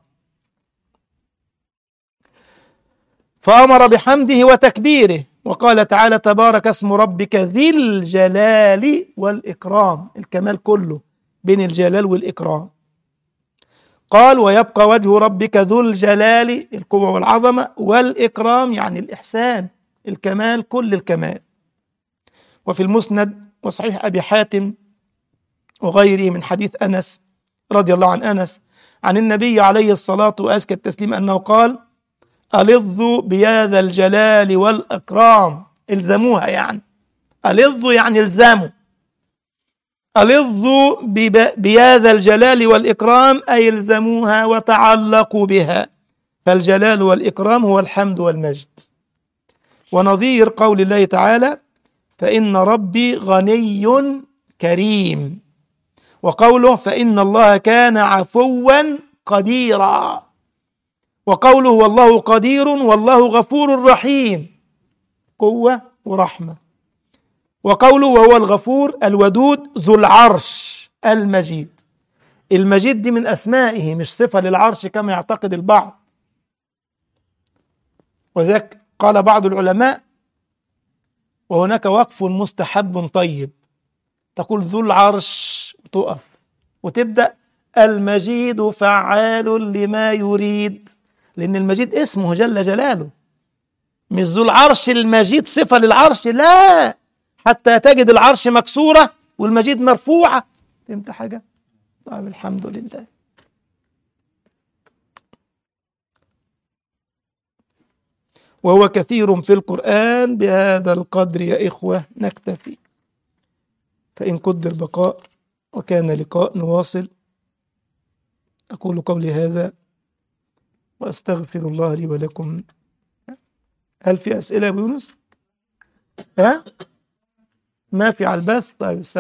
فأمر بحمده وتكبيره وقال تعالى تبارك اسم ربك ذي الجلال والإكرام الكمال كله بين الجلال والإكرام قال ويبقى وجه ربك ذو الجلال القوة والعظمة والإكرام يعني الإحسان الكمال كل الكمال وفي المسند وصحيح أبي حاتم وغيره من حديث أنس رضي الله عن أنس عن النبي عليه الصلاة وأزكى التسليم أنه قال ألظوا بهذا الجلال والأكرام الزموها يعني ألظوا يعني الزموا ألظوا بهذا الجلال والإكرام أي الزموها وتعلقوا بها فالجلال والإكرام هو الحمد والمجد ونظير قول الله تعالى فإن ربي غني كريم وقوله فإن الله كان عفوا قديرا وقوله والله قدير والله غفور رحيم قوة ورحمة وقوله وهو الغفور الودود ذو العرش المجيد المجيد دي من أسمائه مش صفة للعرش كما يعتقد البعض وذلك قال بعض العلماء وهناك وقف مستحب طيب تقول ذو العرش تقف وتبدأ المجيد فعال لما يريد لأن المجيد اسمه جل جلاله مش ذو العرش المجيد صفة للعرش لا حتى تجد العرش مكسورة والمجيد مرفوعة فهمت حاجة؟ طيب الحمد لله وهو كثير في القرآن بهذا القدر يا إخوة نكتفي فإن قدر بقاء وكان لقاء نواصل أقول قولي هذا وأستغفر الله لي ولكم هل في أسئلة يا أبو يونس؟ ها؟ ما في على البث طيب